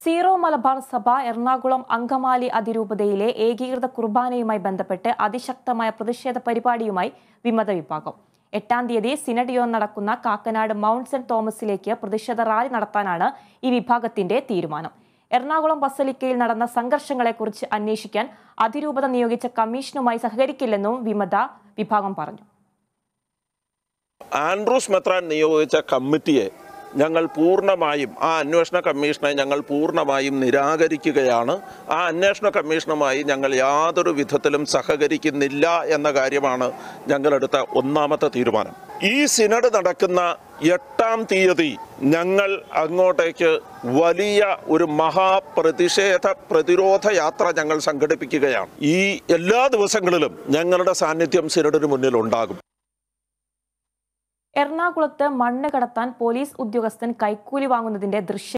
zero Malabar സഭ എറണാകുളം അങ്കമാലി അതിരൂപതയിലെ ഏകീകൃത കുർബാനയുമായി ബന്ധപ്പെട്ട് അതിശക്തമായ പ്രതിഷേധ പരിപാടിയുമായി വിമത വിഭാഗം എട്ടാം തീയതി സിനഡ് യോഗം നടക്കുന്ന കാക്കനാട് മൗണ്ട് സെന്റ് തോമസിലേക്ക് പ്രതിഷേധ റാലി നടത്താനാണ് ഈ വിഭാഗത്തിന്റെ തീരുമാനം എറണാകുളം ബസലിക്കയിൽ നടന്ന സംഘർഷങ്ങളെക്കുറിച്ച് അന്വേഷിക്കാൻ അതിരൂപത നിയോഗിച്ച കമ്മീഷനുമായി സഹകരിക്കില്ലെന്നും വിമത വിഭാഗം പറഞ്ഞു ആൻഡ്രൂസ് മെത്രാൻ നിയോഗിച്ച കമ്മിറ്റിയെ ഞങ്ങൾ പൂർണ്ണമായും ആ അന്വേഷണ കമ്മീഷനെ ഞങ്ങൾ പൂർണ്ണമായും നിരാകരിക്കുകയാണ് ആ അന്വേഷണ കമ്മീഷനുമായി ഞങ്ങൾ യാതൊരു വിധത്തിലും സഹകരിക്കുന്നില്ല എന്ന കാര്യമാണ് ഞങ്ങളെടുത്ത ഒന്നാമത്തെ തീരുമാനം ഈ സിനഡ് നടക്കുന്ന എട്ടാം തീയതി ഞങ്ങൾ അങ്ങോട്ടേക്ക് വലിയ ഒരു മഹാപ്രതിഷേധ പ്രതിരോധ യാത്ര ഞങ്ങൾ സംഘടിപ്പിക്കുകയാണ് ഈ എല്ലാ ദിവസങ്ങളിലും ഞങ്ങളുടെ സാന്നിധ്യം സിനഡിന് മുന്നിൽ ഉണ്ടാകും എറണാകുളത്ത് മണ്ണ് കടത്താൻ പോലീസ് ഉദ്യോഗസ്ഥൻ കൈക്കൂലി വാങ്ങുന്നതിന്റെ ദൃശ്യ